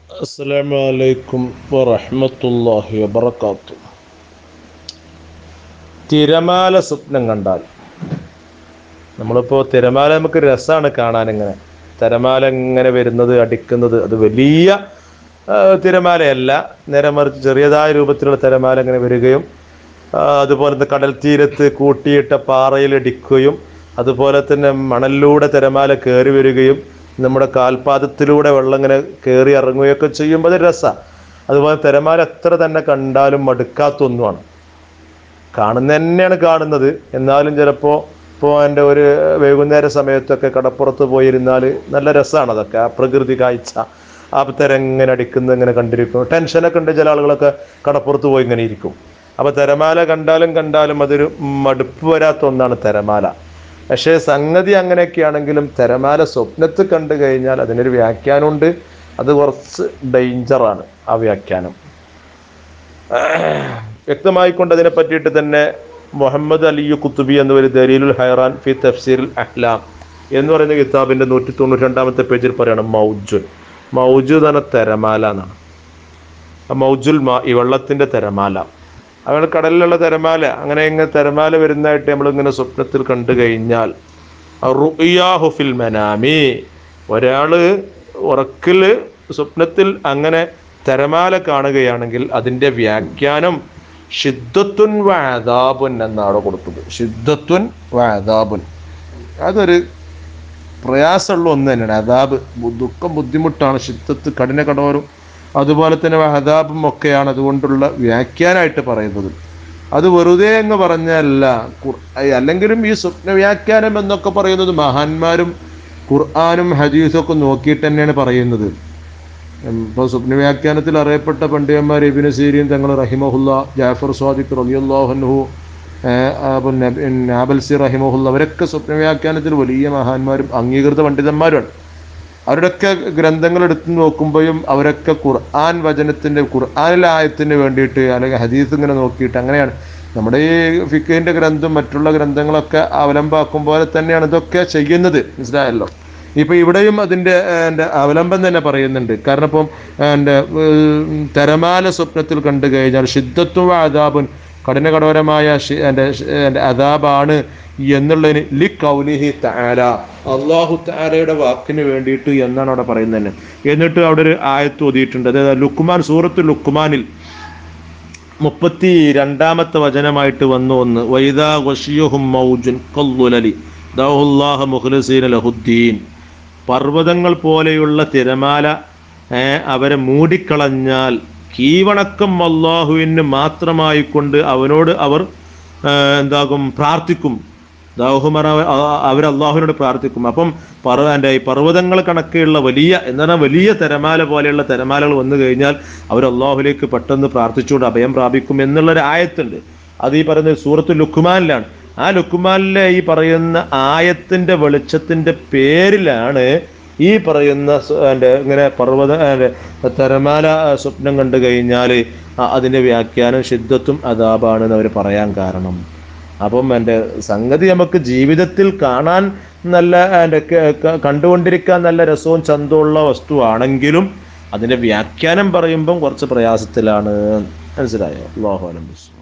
السلام عليكم ورحمة الله وبركاته തിരമാല സ്വപ്നം കണ്ടാൽ നമ്മളിപ്പോൾ തിരമാല നമുക്ക് രസമാണ് കാണാൻ ഇങ്ങനെ തിരമാല ഇങ്ങനെ വരുന്നത് അടിക്കുന്നത് അത് വലിയ ആ, തിരമാലയല്ല നേരെ മറിച്ച് ചെറിയതായ രൂപത്തിലുള്ള തിരമാല ഇങ്ങനെ വരികയും ആ, അതുപോലെ തന്നെ കടൽ തീരത്ത് കൂട്ടിയിട്ട പാറയിൽ ഇടിക്കുകയും അതുപോലെ തന്നെ മണലിലൂടെ തിരമാല കയറി വരികയും നമ്മുടെ കാൽപാദത്തിലൂടെ വെള്ളം ഇങ്ങനെ കയറി ഇറങ്ങുകയൊക്കെ ചെയ്യുമ്പോൾ അത് രസമാണ് അതുപോലെ തിരമാല എത്ര തന്നെ കണ്ടാലും മടുക്കാത്ത ഒന്നുമാണ് കാണുന്ന തന്നെയാണ് കാണുന്നത് എന്നാലും ചിലപ്പോൾ ഇപ്പോൾ എൻ്റെ ഒരു വൈകുന്നേര സമയത്തൊക്കെ കടപ്പുറത്ത് പോയിരുന്നാൽ നല്ല രസമാണ് അതൊക്കെ ആ പ്രകൃതി കാഴ്ച ആ തിരങ്ങനെ അടിക്കുന്ന ഇങ്ങനെ കണ്ടിരിക്കും ടെൻഷനൊക്കെ ഉണ്ട് ചില ആളുകളൊക്കെ കടപ്പുറത്ത് പോയി ഇങ്ങനെ ഇരിക്കും അപ്പോൾ തിരമാല കണ്ടാലും കണ്ടാലും അതൊരു മടുപ്പ് വരാത്ത ഒന്നാണ് തിരമാല പക്ഷേ സംഗതി അങ്ങനെയൊക്കെയാണെങ്കിലും തിരമാല സ്വപ്നത്തിൽ കണ്ടു കഴിഞ്ഞാൽ അതിനൊരു വ്യാഖ്യാനമുണ്ട് അത് കുറച്ച് ഡേഞ്ചറാണ് ആ വ്യാഖ്യാനം വ്യക്തമായിക്കൊണ്ട് അതിനെ പറ്റിയിട്ട് തന്നെ മുഹമ്മദ് അലിയു കുത്തുബി എന്ന ഒരു ദലീലുൽ ഹൈറാൻ ഫി തഫ്സീറുൽ അഹ്ലാം എന്ന് പറയുന്ന കിതാബിന്റെ നൂറ്റി തൊണ്ണൂറ്റി രണ്ടാമത്തെ പേജിൽ പറയണം മൗജുൽ മൗജു തന്നെ തിരമാല എന്നാണ് ആ മൗജുൽ മാ ഈ വെള്ളത്തിന്റെ തിരമാല അവൾ കടലിലുള്ള തിരമാല അങ്ങനെ ഇങ്ങനെ തിരമാല വരുന്നതായിട്ട് നമ്മളിങ്ങനെ സ്വപ്നത്തിൽ കണ്ടു കഴിഞ്ഞാൽ റുഇയാഹു ഫിൽ മനാമി ഒരാള് ഉറക്കില് സ്വപ്നത്തിൽ അങ്ങനെ തിരമാല കാണുകയാണെങ്കിൽ അതിന്റെ വ്യാഖ്യാനം ഷിദ്ദത്തുൻ വാദാബുൻ എന്നാണ് കൊടുത്തത് ഷിദ്ദത്തുൻ വാദാബുൻ അതൊരു പ്രയാസമുള്ള ഒന്ന് തന്നെയാണ് അതാബ് ദുഃഖം ബുദ്ധിമുട്ടാണ് ഷിദ്ദത്ത് കഠിന കടോരും അതുപോലെ തന്നെ വഹദാബും ഒക്കെയാണ് അതുകൊണ്ടുള്ള വ്യാഖ്യാനമായിട്ട് പറയുന്നത് അത് വെറുതെ അങ്ങ് പറഞ്ഞല്ല ഖുർ- അല്ലെങ്കിലും ഈ സ്വപ്ന വ്യാഖ്യാനം എന്നൊക്കെ പറയുന്നത് മഹാന്മാരും ഖുർആാനും ഹദീസും ഒക്കെ നോക്കിയിട്ട് തന്നെയാണ് പറയുന്നത് ഇപ്പോൾ സ്വപ്ന വ്യാഖ്യാനത്തിൽ അറിയപ്പെട്ട പണ്ഡിതന്മാർ ഇബിന് സീരിയൻ തങ്ങൾ റഹിമഹുല്ല ജാഫർ സ്വാദിഖ് റലിയുല്ലാഹുഹു പിന്നെ നാബൽസി റഹിമഹുല്ല അവരൊക്കെ സ്വപ്ന വ്യാഖ്യാനത്തിൽ വലിയ മഹാന്മാരും അംഗീകൃത പണ്ഡിതന്മാരുമാണ് അവരുടെയൊക്കെ ഗ്രന്ഥങ്ങൾ എടുത്തു നോക്കുമ്പോഴും അവരൊക്കെ ഖുർആൻ വചനത്തിന്റെ ഖുർആനിലെ ആയത്തിന് വേണ്ടിയിട്ട് അല്ലെങ്കിൽ ഹദീസ് ഇങ്ങനെ നോക്കിയിട്ട് അങ്ങനെയാണ് നമ്മുടെ ഈ ഫിഖിന്റെ ഗ്രന്ഥം മറ്റുള്ള ഗ്രന്ഥങ്ങളൊക്കെ അവലംബാക്കും പോലെ തന്നെയാണ് ഇതൊക്കെ ചെയ്യുന്നത് മനസ്സിലായല്ലോ ഇപ്പൊ ഇവിടെയും അതിന്റെ ഏഹ്, എൻ്റെ അവലംബം തന്നെ പറയുന്നുണ്ട് കാരണം ഇപ്പം എൻ്റെ തെരമാല സ്വപ്നത്തിൽ കണ്ടു കഴിഞ്ഞാൽ ഷിദ്ദത്വ അതാബുൻ കഠിന കഠോരമായ ഷി- എൻ്റെ ഷി- എൻ്റെ അതാബാണ് എന്നുള്ളതിന് ലി കൗലിഹി തആല അള്ളാഹു തആലയുടെ വാക്കിന് വേണ്ടിയിട്ട് എന്നാണ് അവിടെ പറയുന്നത് തന്നെ എന്നിട്ട് അവിടെ ഒരു ആയത്ത് ഓതിയിട്ടുണ്ട് അതായത് ലുക്കുമാൻ സൂറത്ത് ലുക്കുമാനിൽ മുപ്പത്തി രണ്ടാമത്തെ വചനമായിട്ട് വന്നു ഒന്ന് വൈദാ വഷിയുഹും മൗജുൻ കല്ലുലലി ദൗഹുല്ലാഹ മുഖ്ലിസീന ലഹുദ്ദീൻ പർവ്വതങ്ങൾ പോലെയുള്ള തിരമാല ഏ, അവരെ മൂടിക്കളഞ്ഞാൽ കീവണക്കം അള്ളാഹുവിന് മാത്രമായിക്കൊണ്ട് അവനോട് അവർ ഏ, എന്താകും പ്രാർത്ഥിക്കും ദാഹുമറ അവർ അള്ളാഹുവിനോട് പ്രാർത്ഥിക്കും അപ്പം പറ എൻ്റെ ഈ പർവ്വതങ്ങൾ കണക്കെയുള്ള വലിയ എന്താണ് വലിയ തിരമാല പോലെയുള്ള തിരമാലകൾ വന്നു കഴിഞ്ഞാൽ അവർ അള്ളാഹുലേക്ക് പെട്ടെന്ന് പ്രാർത്ഥിച്ചുകൊണ്ട് അഭയം പ്രാപിക്കും എന്നുള്ളൊരു ആയത്തുണ്ട് അത് ഈ പറയുന്നത് സൂറത്ത് ലുക്കുമാനിലാണ് ആ ലുക്കുമാനിലെ ഈ പറയുന്ന ആയത്തിന്റെ വെളിച്ചത്തിന്റെ പേരിലാണ് ഈ പറയുന്ന സ- എൻ്റെ ഇങ്ങനെ പർവ്വത എൻ്റെ തിരമാല സ്വപ്നം കണ്ടു കഴിഞ്ഞാൽ അതിന്റെ വ്യാഖ്യാനം ശുദ്ധത്വം അതാപാണെന്ന് അവർ പറയാൻ കാരണം അപ്പം എൻ്റെ സംഗതി നമുക്ക് ജീവിതത്തിൽ കാണാൻ നല്ല എൻ്റെ ക- ക- കണ്ടുകൊണ്ടിരിക്കാൻ നല്ല രസവും ചന്തമുള്ള വസ്തുവാണെങ്കിലും അതിൻ്റെ വ്യാഖ്യാനം പറയുമ്പം കുറച്ച് പ്രയാസത്തിലാണ് മനസ്സിലായോ അള്ളാഹു അലംബിസ്